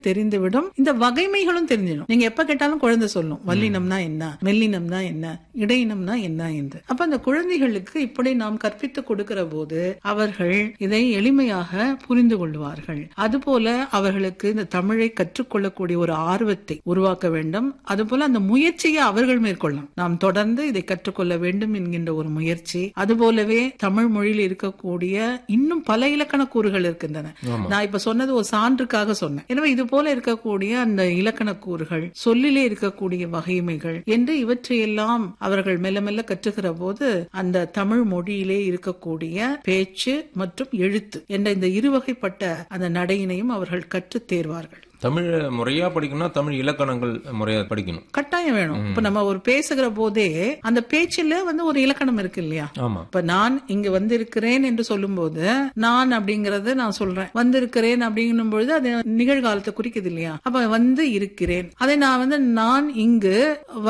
தெரிந்துவிடும் இந்த வகைமைகளும் தெரிஞ்சிடும் நீங்க எப்ப கேட்டாலும் குழந்தை சொல்லும் வல்லினம்னா என்ன மெல்லினம்னா என்ன இடையினம்னா என்ன என்று அப்ப அந்த குழந்தைகளுக்கு இப்படி நாம் கற்பித்து கொடுக்கிற போது அவர்கள் இதை எளிமையாக புரிந்து கொள்வார்கள் அதுபோல அவர்களுக்கு இந்த தமிழை கற்றுக்கொள்ளக்கூடிய ஒரு ஆர்வத்தை உருவாக்க வேண்டும் அதுபோல அந்த முயற்சியை அவர்கள் மேற்கொள்ளலாம் நாம் தொடர்ந்து இதை கற்றுக்கொள்ள வேண்டும் என்கின்ற ஒரு முயற்சி அதுபோலவே தமிழ் மொழியில் இருக்கக்கூடிய இன்னும் பல இலக்கண கூறுகள் இருக்கின்றன நான் இப்ப சொன்னது ஒரு சான்றுக்காக சொன்னேன் எனவே இது போல இருக்கக்கூடிய அந்த இலக்கண கூறுகள் சொல்லிலே இருக்கக்கூடிய வகைமைகள் என்று இவற்றையெல்லாம் அவர்கள் மெல்ல மெல்ல கற்றுக்கிற போது அந்த தமிழ் மொழியிலே இருக்கக்கூடிய பேச்சு மற்றும் எழுத்து என்ற இந்த இருவகைப்பட்ட அந்த நடையினையும் அவர்கள் கற்றுத் தேர்வார்கள் தமிழ் முறையா படிக்கணும்னா தமிழ் இலக்கணங்கள் முறையா படிக்கணும் கட்டாயம் வேணும் இப்ப நம்ம ஒரு பேசுகிற போதே அந்த பேச்சில வந்து ஒரு இலக்கணம் இருக்கு இல்லையா ஆமா இப்ப நான் இங்க வந்திருக்கிறேன் என்று சொல்லும்போது நான் அப்படிங்கறத நான் சொல்றேன் வந்திருக்கிறேன் அப்படிங்கும் பொழுது அது நிகழ்காலத்தை குறிக்குது இல்லையா அப்ப வந்து இருக்கிறேன் அதை நான் வந்து நான் இங்கு